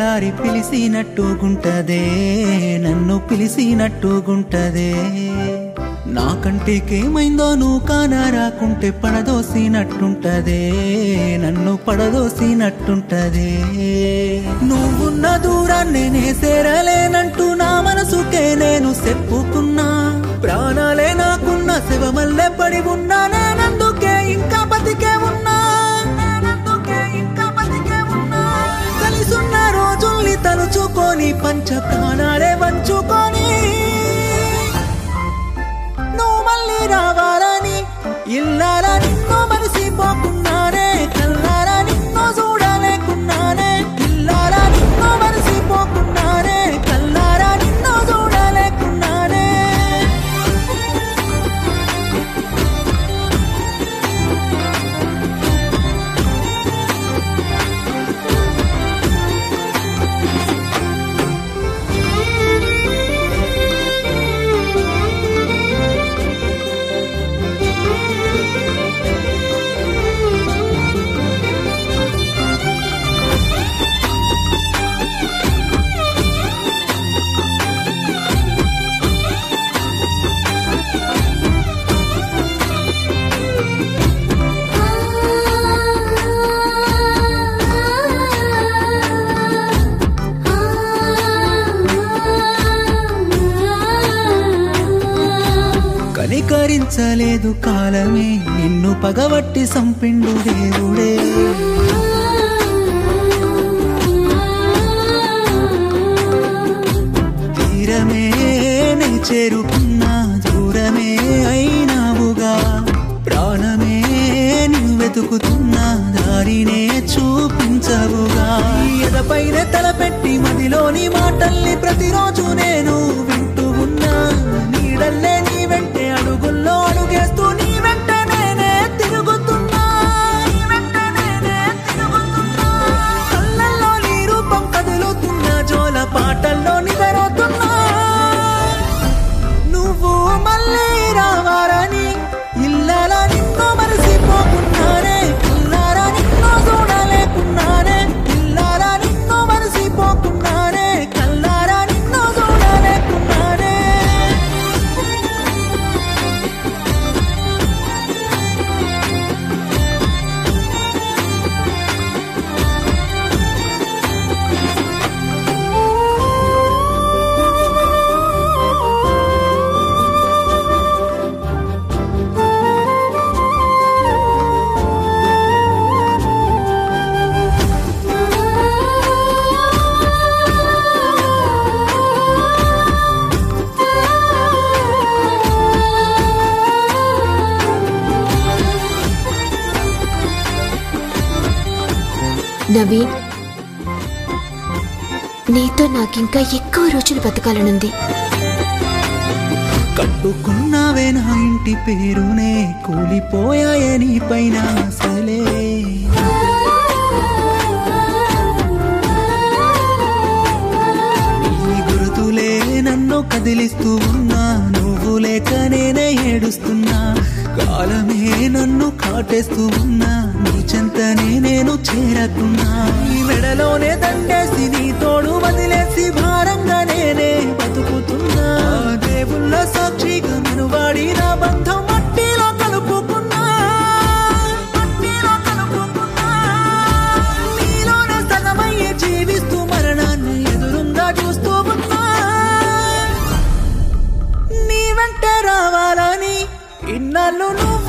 తెల్లారి పిలిసినట్టుగుంటదే నన్ను పిలిసినట్టుగుంటదే నా కంటికేమైందో నువ్వు కానా రాకుంటే పడదోసినట్టుంటదే నన్ను పడదోసినట్టుంటదే నువ్వున్న దూరాన్ని నే సేరలేనంటూ నా మనసుకే నేను చెప్పుకున్నా ప్రాణాలే నాకున్న శివమల్లె పడి ఉన్నా నేనందుకే ఇంకా బతికే ఉన్నా నేనందుకే ఇంకా బతికే ఉన్నా కలిసున్న రోజుల్ని తలుచుకొని పంచ ప్రాణాలే వంచుకొని నువ్వు మళ్ళీ రావాలని ఇల్లారా నిన్నో మరిసిపోకున్నానే కల్లారా నిన్నో చూడలేకున్నానే ఇల్లారా నిన్నో మరిసిపోకున్నానే కల్లారా నిన్నో చూడలేకున్నానే కనికరించలేదు కాలమే నిన్ను పగబట్టి సంపిండు దేవుడే తీరమే నే చేరుకున్నా దూరమే అయినావుగా ప్రాణమే నువ్వు వెతుకుతున్నా దారినే చూపించవుగా ఎదపైన తలపెట్టి మదిలోని మాటల్ని ప్రతిరోజు నేను వింటూ ఉన్నా నీడల్లే నీ వెంటే అడుగుల్లో అడుగేస్తూ నీ వెంట నేనే తిరుగుతున్నా నీ వెంట నేనే తిరుగుతున్నా కళ్ళల్లో నీ రూపం కదులుతున్న జోల పాటల్లో నిదరోతున్నా నువ్వు మళ్ళీ రావాలని ఇల్లాల నిన్నో మరిసిపోకున్నానే ఇల్లారా నిన్నో చూడలేకున్నానే ఇల్లారా నిన్నో మరిసిపోకున్నానే కల్లారా నిన్నో చూడలేకున్నానే నవీన్ నీతో నాకింకా ఎక్కువ రోజులు బతకాలనుంది కట్టుకున్నావే నా ఇంటి పేరునే కూలిపోయాయే నీ పైన అసలే నీ గురుతులే నన్ను కదిలిస్తూ ఉన్నా నువ్వు లేక నేనే ఏడుస్తున్నా కాలమే నన్ను కాటేస్తూ ఉన్నా నీ చెంతనే నేను చేరకున్నా నీ మెడలోనే దండేసి నీ తోడు వదిలేసి భారంగా నేనే బతుకుతున్నా ఆ దేవుళ్ళ సాక్షిగా మనువాడి నా బంధం మట్టిలో కలుపుకున్నా మట్టిలో కలుపుకున్నా నీలోనే సగమయ్యే జీవిస్తూ మరణాన్ని ఎదురుంగా చూస్తూ ఉన్నా నీ వెంట రావాలని ఇన్నాళ్ళు నువ్వు